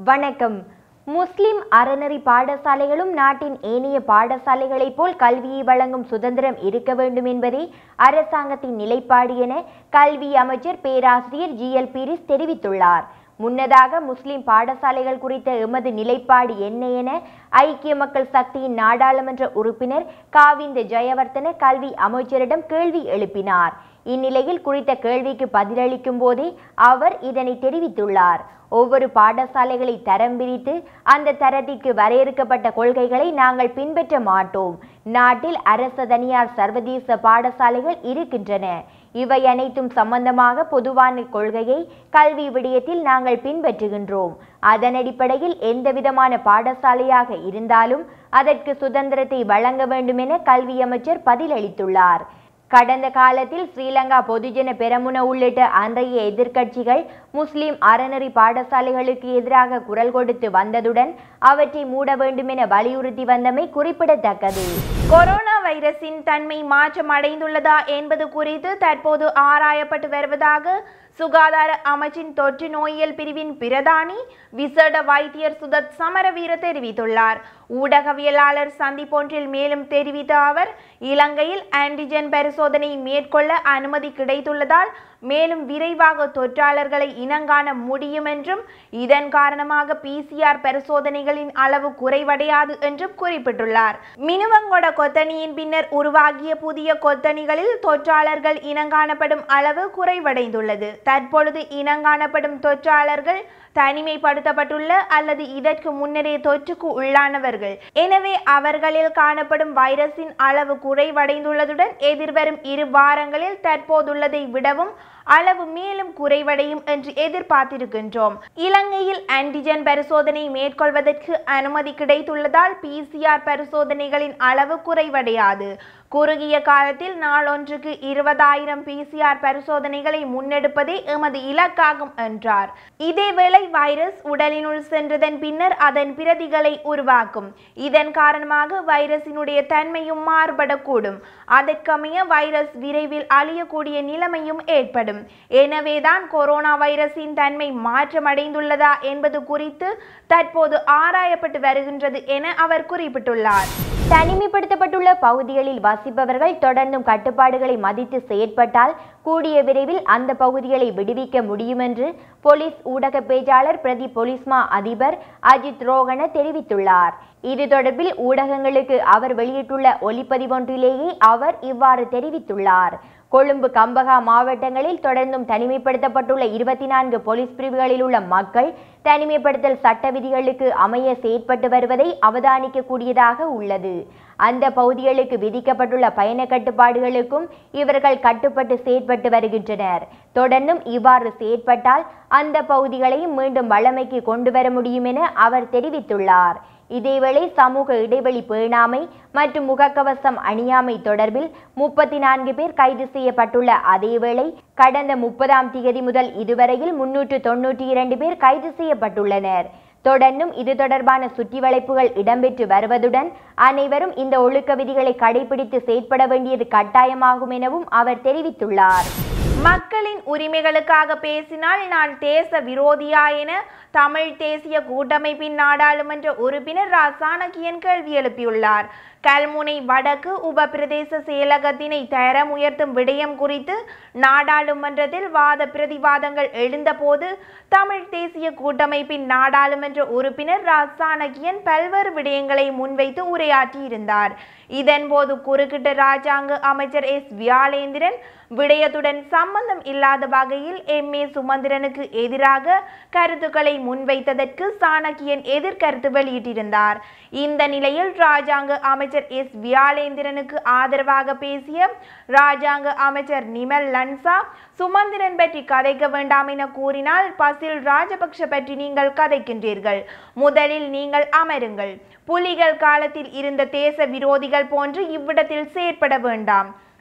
வணக்கம் முஸ்லிம் அறநெறி பாடசாலைகளும் நாட்டின் ஏனைய பாடசாலைகளைப் போல் கல்வியை வழங்கும் சுதந்திரம் இருக்க வேண்டும் என்பதே அரசாங்கத்தின் நிலைப்பாடு என கல்வி அமைச்சர் பேராசிரியர் ஜி எல் பீரிஸ் தெரிவித்துள்ளார் முன்னதாக முஸ்லிம் பாடசாலைகள் குறித்த எமது நிலைப்பாடு என்ன என ஐக்கிய மக்கள் சக்தியின் நாடாளுமன்ற உறுப்பினர் காவிந்த ஜெயவர்தன கல்வி அமைச்சரிடம் கேள்வி எழுப்பினார் இந்நிலையில் குறித்த கேள்விக்கு பதிலளிக்கும் போதே அவர் இதனை தெரிவித்துள்ளார் ஒவ்வொரு பாடசாலைகளை தரம் பிரித்து அந்த தரத்திற்கு வரையறுக்கப்பட்ட கொள்கைகளை நாங்கள் பின்பற்ற மாட்டோம் நாட்டில் அரச தனியார் சர்வதேச பாடசாலைகள் இருக்கின்றன இவை அனைத்தும் சம்பந்தமாக பொதுவான கொள்கையை கல்வி விடயத்தில் நாங்கள் பின்பற்றுகின்றோம் அதன் அடிப்படையில் எந்தவிதமான பாடசாலையாக இருந்தாலும் அதற்கு சுதந்திரத்தை வழங்க வேண்டும் என கல்வி அமைச்சர் பதிலளித்துள்ளார் கடந்த காலத்தில் ஸ்ரீலங்கா பொதுஜன பெரமுன உள்ளிட்ட அன்றைய எதிர்க்கட்சிகள் முஸ்லிம் அறநெறி பாடசாலைகளுக்கு எதிராக குரல் கொடுத்து வந்ததுடன் அவற்றை மூட வேண்டும் என வலியுறுத்தி வந்தமை குறிப்பிடத்தக்கது கொரோனா வைரஸின் தன்மை மாற்றம் அடைந்துள்ளதா என்பது குறித்து தற்போது ஆராயப்பட்டு வருவதாக சுகாதார அமைச்சின் தொற்று நோயியல் பிரிவின் பிரதானி விசேட வைத்தியர் சுதத் சமரவீர தெரிவித்துள்ளார் ஊடகவியலாளர் சந்திப்பொன்றில் மேலும் தெரிவித்த அவர் இலங்கையில் ஆன்டிஜென் பரிசோதனை மேற்கொள்ள அனுமதி கிடைத்துள்ளதால் மேலும் விரைவாக தொற்றாளர்களை இனங்காண முடியும் என்றும் இதன் காரணமாக பிசிஆர் பரிசோதனைகளின் அளவு குறைவடையாது என்றும் குறிப்பிட்டுள்ளார் மினுவங்கொட கொத்தணியின் பின்னர் உருவாகிய புதிய கொத்தணிகளில் தொற்றாளர்கள் இனங்காணப்படும் அளவு குறைவடைந்துள்ளது தற்பொழுது இனங்காணப்படும் தொற்றாளர்கள் தனிமைப்படுத்தப்பட்டுள்ள அல்லது இதற்கு முன்னரே தொற்றுக்கு உள்ளானவர்கள் எனவே அவர்களில் காணப்படும் வைரஸின் அளவு குறைவடைந்துள்ளதுடன் எதிர்வரும் இரு வாரங்களில் தற்போதுள்ளதை விடவும் அளவு மேலும் குறைவடையும் என்று எதிர்பார்த்திருக்கின்றோம் இலங்கையில் ஆன்டிஜென் பரிசோதனை மேற்கொள்வதற்கு அனுமதி கிடைத்துள்ளதால் பிசிஆர் பரிசோதனைகளின் அளவு குறைவடையாது குறுகிய காலத்தில் நாளொன்றுக்கு இருபதாயிரம் பிசிஆர் பரிசோதனைகளை முன்னெடுப்பதே எமது இலக்காகும் என்றார் இதேவேளை வைரஸ் உடலினுள் சென்றதன் பின்னர் அதன் பிரதிகளை உருவாக்கும் இதன் காரணமாக வைரஸினுடைய தன்மையும் மாறுபடக்கூடும் அதற்கமைய வைரஸ் விரைவில் அழியக்கூடிய நிலைமையும் ஏற்படும் எனவேதான் கொரோனா வைரஸின் தன்மை மாற்றமடைந்துள்ளதா என்பது குறித்து தற்போது ஆராயப்பட்டு வருகின்றது என அவர் குறிப்பிட்டுள்ளார் தனிமைப்படுத்தப்பட்டுள்ள பகுதிகளில் வசிப்பவர்கள் தொடர்ந்தும் கட்டுப்பாடுகளை மதித்து செயற்பட்டால் கூடிய விரைவில் அந்த பகுதிகளை விடுவிக்க முடியும் என்று போலீஸ் ஊடக பேச்சாளர் பிரதி போலீஸ்மா அதிபர் அஜித் ரோகன தெரிவித்துள்ளார் இது தொடர்பில் ஊடகங்களுக்கு அவர் வெளியிட்டுள்ள ஒலிப்பதிவொன்றிலேயே அவர் இவ்வாறு தெரிவித்துள்ளார் கொழும்பு கம்பகா மாவட்டங்களில் தொடர்ந்தும் தனிமைப்படுத்தப்பட்டுள்ள இருபத்தி நான்கு போலீஸ் பிரிவுகளில் உள்ள மக்கள் தனிமைப்படுத்தல் சட்ட விதிகளுக்கு அமைய செயற்பட்டு வருவதை அவதானிக்கக்கூடியதாக உள்ளது அந்த பகுதிகளுக்கு விதிக்கப்பட்டுள்ள பயண கட்டுப்பாடுகளுக்கும் இவர்கள் கட்டுப்பட்டு செயற்பட்டு வருகின்றனர் தொடர்ந்தும் இவ்வாறு செயற்பட்டால் அந்த பகுதிகளையும் மீண்டும் வழமைக்கு கொண்டு வர முடியும் என அவர் தெரிவித்துள்ளார் இதேவேளை சமூக இடைவெளி பேணாமை மற்றும் முகக்கவசம் அணியாமை தொடர்பில் முப்பத்தி நான்கு பேர் கைது செய்யப்பட்டுள்ள அதேவேளை கடந்த முப்பதாம் தேதி முதல் இதுவரையில் முன்னூற்று தொன்னூற்றி இரண்டு பேர் கைது செய்யப்பட்டுள்ளனர் தொடர்ந்தும் இது தொடர்பான சுற்றி வளைப்புகள் இடம்பெற்று வருவதுடன் அனைவரும் இந்த ஒழுக்க விதிகளை கடைபிடித்து செயற்பட வேண்டியது கட்டாயமாகும் எனவும் அவர் தெரிவித்துள்ளார் மக்களின் உரிமைகளுக்காக பேசினால் நான் தேச விரோதியா என தமிழ் தேசிய கூட்டமைப்பின் நாடாளுமன்ற உறுப்பினர் ரா சாணக்கியன் கேள்வி எழுப்பியுள்ளார் கல்முனை வடக்கு உப பிரதேச செயலகத்தினை தரம் உயர்த்தும் விடயம் குறித்து நாடாளுமன்றத்தில் வாத பிரதிவாதங்கள் எழுந்தபோது தமிழ் தேசிய கூட்டமைப்பின் நாடாளுமன்ற உறுப்பினர் ரா சாணக்கியன் பல்வேறு விடயங்களை முன்வைத்து உரையாற்றியிருந்தார் இதன்போது குறுக்கிட்ட ராஜாங்க அமைச்சர் எஸ் வியாளேந்திரன் விடயத்துடன் சம்பந்தம் இல்லாத வகையில் எம் ஏ சுமந்திரனுக்கு எதிராக கருத்துக்களை முன்வைத்ததற்கு சாணக்கியன் எதிர்கருத்து வெளியிட்டிருந்தார் இந்த நிலையில் ராஜாங்க அமைச்சர் எஸ் வியாளேந்திரனுக்கு ஆதரவாக பேசிய ராஜாங்க அமைச்சர் நிமல் லன்சா சுமந்திரன் பற்றி கதைக்க வேண்டாம் என கூறினால் பசில் ராஜபக்ஷ பற்றி நீங்கள் கதைக்கின்றீர்கள் முதலில் நீங்கள் அமருங்கள் புலிகள் காலத்தில் இருந்த தேச விரோதிகள் போன்று இவ்விடத்தில் செயற்பட வேண்டாம்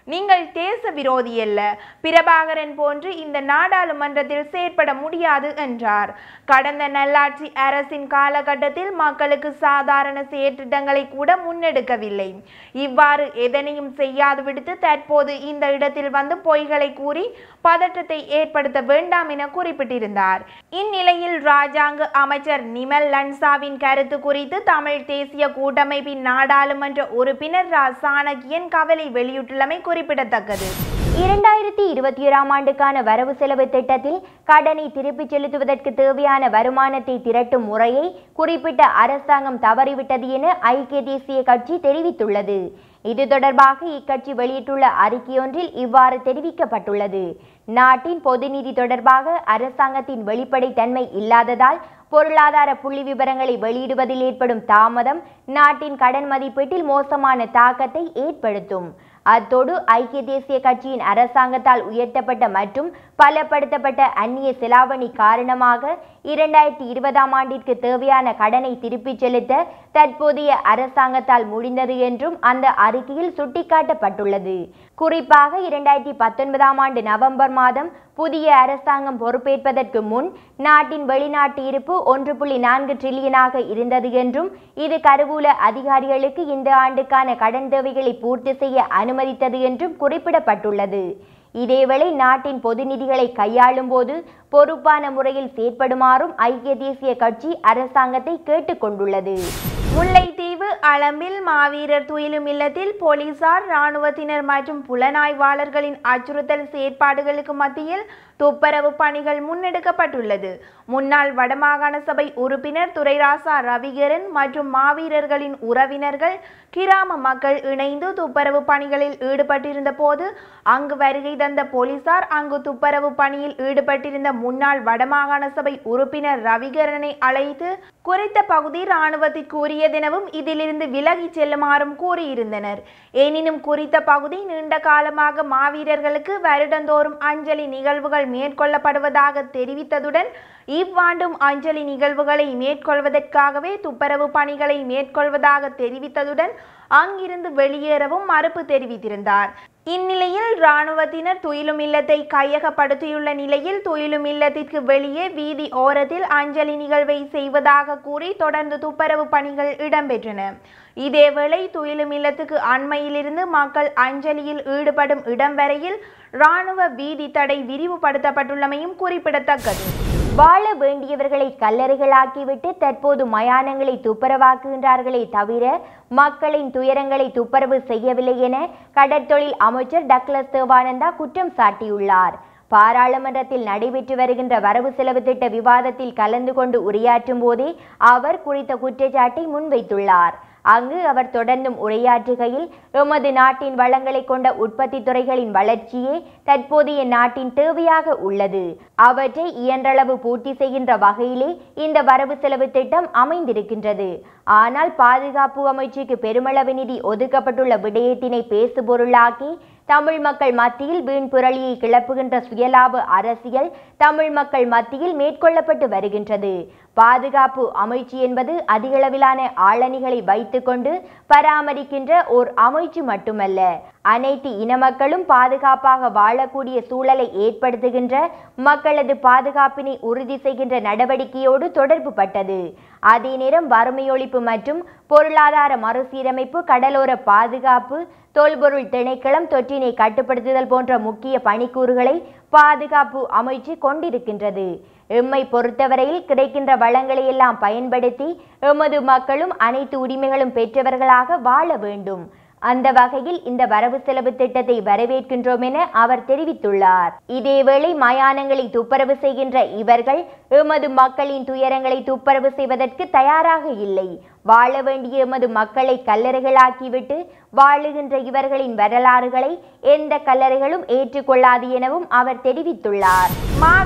நீங்கள் தேச விரோதி அல்ல பிரபாகரன் போன்று இந்த நாடாளுமன்றத்தில் செயற்பட முடியாது என்றார் கடந்த நல்லாட்சி அரசின் காலகட்டத்தில் மக்களுக்கு சாதாரண செயற்றிட்டங்களை கூட முன்னெடுக்கவில்லை இவ்வாறு எதனையும் செய்யாது விடுத்து தற்போது இந்த இடத்தில் வந்து பொய்களை கூறி பதற்றத்தை ஏற்படுத்த வேண்டாம் என குறிப்பிட்டிருந்தார் இந்நிலையில் ராஜாங்க அமைச்சர் நிமல் லன்சாவின் கருத்து குறித்து தமிழ் தேசிய கூட்டமைப்பின் நாடாளுமன்ற உறுப்பினர் ரா சாணக்கியன் கவலை வெளியிட்டுள்ளமை குறிப்பிடத்தக்கது இரண்டாயிரத்தி இருபத்தி ஓராம் ஆண்டுக்கான வரவு செலவு திட்டத்தில் கடனை திருப்பிச் செலுத்துவதற்கு தேவையான வருமானத்தை திரட்டும் முறையை குறிப்பிட்ட அரசாங்கம் தவறிவிட்டது என ஐக்கிய தேசிய கட்சி தெரிவித்துள்ளது இது தொடர்பாக இக்கட்சி வெளியிட்டுள்ள அறிக்கையொன்றில் இவ்வாறு தெரிவிக்கப்பட்டுள்ளது நாட்டின் பொது நிதி தொடர்பாக அரசாங்கத்தின் வெளிப்படைத்தன்மை இல்லாததால் பொருளாதார புள்ளி விவரங்களை வெளியிடுவதில் ஏற்படும் தாமதம் நாட்டின் கடன் மதிப்பீட்டில் மோசமான தாக்கத்தை ஏற்படுத்தும் அத்தோடு ஐக்கிய தேசிய கட்சியின் அரசாங்கத்தால் உயர்த்தப்பட்ட மற்றும் பலப்படுத்தப்பட்ட அந்நிய செலாவணி காரணமாக இரண்டாயிரத்தி இருபதாம் ஆண்டிற்கு தேவையான கடனை திருப்பிச் செலுத்த தற்போதைய அரசாங்கத்தால் முடிந்தது என்றும் அந்த அறிக்கையில் சுட்டிக்காட்டப்பட்டுள்ளது குறிப்பாக இரண்டாயிரத்தி பத்தொன்பதாம் ஆண்டு நவம்பர் மாதம் புதிய அரசாங்கம் பொறுப்பேற்பதற்கு முன் நாட்டின் வெளிநாட்டு இருப்பு ஒன்று புள்ளி நான்கு டிரில்லியனாக இருந்தது என்றும் இது கருவூல அதிகாரிகளுக்கு இந்த ஆண்டுக்கான கடன் தேவைகளை பூர்த்தி செய்ய அனுமதித்தது என்றும் குறிப்பிடப்பட்டுள்ளது இதேவேளை நாட்டின் பொது நிதிகளை கையாளும் போது பொறுப்பான முறையில் செயற்படுமாறும் ஐக்கிய தேசிய கட்சி அரசாங்கத்தை கேட்டுக்கொண்டுள்ளது முல்லைத்தீவு அளம்பில் மாவீரர் துயிலும் இல்லத்தில் போலீசார் இராணுவத்தினர் மற்றும் புலனாய்வாளர்களின் அச்சுறுத்தல் செயற்பாடுகளுக்கு மத்தியில் துப்புரவு பணிகள் முன்னெடுக்கப்பட்டுள்ளது முன்னாள் வடமாகாண சபை உறுப்பினர் துரைராசா ரவிகரன் மற்றும் மாவீரர்களின் உறவினர்கள் கிராம மக்கள் இணைந்து துப்புரவு பணிகளில் ஈடுபட்டிருந்த போது அங்கு வருகை தந்த போலீசார் அங்கு துப்புரவு பணியில் ஈடுபட்டிருந்த முன்னாள் வடமாகாண சபை உறுப்பினர் ரவிகரனை அழைத்து குறித்த பகுதி இராணுவத்திற்கு உரியதெனவும் இதிலிருந்து விலகிச் செல்லுமாறும் கூறியிருந்தனர் எனினும் குறித்த பகுதி நீண்ட காலமாக மாவீரர்களுக்கு வருடந்தோறும் அஞ்சலி நிகழ்வுகள் மேற்கொள்ளப்படுவதாக தெரிவித்ததுடன் இவ்வாண்டும் அஞ்சலி நிகழ்வுகளை மேற்கொள்வதற்காகவே துப்புரவு பணிகளை மேற்கொள்வதாக தெரிவித்ததுடன் அங்கிருந்து வெளியேறவும் மறுப்பு தெரிவித்திருந்தார் இந்நிலையில் இராணுவத்தினர் துயிலும் இல்லத்தை கையகப்படுத்தியுள்ள நிலையில் துயிலும் இல்லத்திற்கு வெளியே வீதி ஓரத்தில் அஞ்சலி நிகழ்வை செய்வதாக கூறி தொடர்ந்து துப்புரவு பணிகள் இடம்பெற்றன இதேவேளை துயிலும் இல்லத்துக்கு அண்மையிலிருந்து மக்கள் அஞ்சலியில் ஈடுபடும் இடம் வரையில் இராணுவ வீதி தடை விரிவுபடுத்தப்பட்டுள்ளமையும் குறிப்பிடத்தக்கது வாழ வேண்டியவர்களை கல்லறைகளாக்கிவிட்டு தற்போது மயானங்களை துப்புரவாக்குகின்றார்களே தவிர மக்களின் துயரங்களை துப்புரவு செய்யவில்லை என கடற்தொழில் அமைச்சர் டக்ளஸ் தேவானந்தா குற்றம் சாட்டியுள்ளார் பாராளுமன்றத்தில் நடைபெற்று வருகின்ற வரவு செலவு திட்ட விவாதத்தில் கலந்து கொண்டு உரையாற்றும் போதே அவர் குறித்த குற்றச்சாட்டை முன்வைத்துள்ளார் அங்கு அவர் தொடர்ந்தும் உரையாற்றுகையில் எமது நாட்டின் வளங்களை கொண்ட உற்பத்தி துறைகளின் வளர்ச்சியே தற்போதைய நாட்டின் தேவையாக உள்ளது அவற்றை இயன்றளவு பூர்த்தி செய்கின்ற வகையிலே இந்த வரவு செலவு திட்டம் அமைந்திருக்கின்றது ஆனால் பாதுகாப்பு அமைச்சுக்கு பெருமளவு நிதி ஒதுக்கப்பட்டுள்ள விடயத்தினை பேசுபொருளாக்கி தமிழ் மக்கள் மத்தியில் வீண் புரளியை கிளப்புகின்ற சுயலாப அரசியல் தமிழ் மக்கள் மத்தியில் மேற்கொள்ளப்பட்டு வருகின்றது பாதுகாப்பு அமைச்சு என்பது அதிகளவிலான ஆளணிகளை வைத்துக்கொண்டு பராமரிக்கின்ற ஓர் அமைச்சு மட்டுமல்ல அனைத்து இன மக்களும் பாதுகாப்பாக வாழக்கூடிய சூழலை ஏற்படுத்துகின்ற மக்களது பாதுகாப்பினை உறுதி செய்கின்ற நடவடிக்கையோடு தொடர்பு பட்டது அதே நேரம் வறுமை ஒழிப்பு மற்றும் பொருளாதார மறுசீரமைப்பு கடலோர பாதுகாப்பு தொல்பொருள் திணைக்களம் தொற்றினை கட்டுப்படுத்துதல் போன்ற முக்கிய பணிக்கூறுகளை பாதுகாப்பு அமைச்சு கொண்டிருக்கின்றது எம்மை பொறுத்தவரையில் கிடைக்கின்ற வளங்களை எல்லாம் பயன்படுத்தி எமது மக்களும் அனைத்து உரிமைகளும் பெற்றவர்களாக வாழ வேண்டும் அந்த வகையில் இந்த வரவு செலவு திட்டத்தை வரவேற்கின்றோம் என அவர் தெரிவித்துள்ளார் இதேவேளை மயானங்களை துப்புரவு செய்கின்ற இவர்கள் எமது மக்களின் துயரங்களை துப்புரவு செய்வதற்கு தயாராக இல்லை வாழ வேண்டிய எமது மக்களை கல்லறைகளாக்கிவிட்டு வாழுகின்ற இவர்களின் வரலாறுகளை எந்த கல்லறைகளும் ஏற்றுக்கொள்ளாது எனவும் அவர் தெரிவித்துள்ளார் மாவீரர்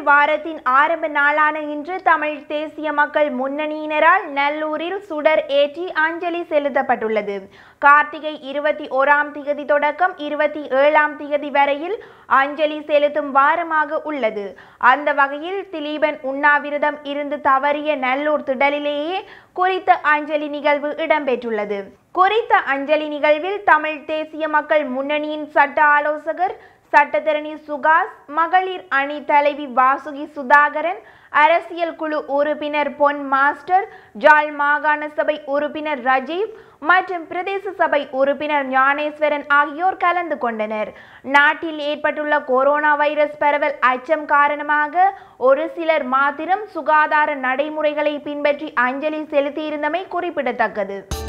வாரத்தின் ஆரம்ப நாளான இன்று தமிழ் தேசிய மக்கள் முன்னணியினரால் நல்லூரில் சுடர் ஏற்றி அஞ்சலி செலுத்தப்பட்டுள்ளது கார்த்திகை இருபத்தி ஓராம் திகதி தொடக்கம் இருபத்தி ஏழாம் திகதி வரையில் அஞ்சலி செலுத்தும் வாரமாக உள்ளது அந்த வகையில் திலீபன் உண்ணாவிரதம் இருந்து தவறிய நல்லூர் திடலிலேயே குறித்த அஞ்சலி நிகழ்வு இடம்பெற்றுள்ளது குறித்த அஞ்சலி நிகழ்வில் தமிழ் தேசிய மக்கள் முன்னணியின் சட்ட ஆலோசகர் சட்டத்தரணி சுகாஸ் மகளிர் அணி தலைவி வாசுகி சுதாகரன் அரசியல் குழு உறுப்பினர் பொன் மாஸ்டர் ஜாழ் மாகாண சபை உறுப்பினர் ரஜீவ் மற்றும் பிரதேச சபை உறுப்பினர் ஞானேஸ்வரன் ஆகியோர் கலந்து கொண்டனர் நாட்டில் ஏற்பட்டுள்ள கொரோனா வைரஸ் பரவல் அச்சம் காரணமாக ஒரு சிலர் மாத்திரம் சுகாதார நடைமுறைகளை பின்பற்றி அஞ்சலி செலுத்தியிருந்தமை குறிப்பிடத்தக்கது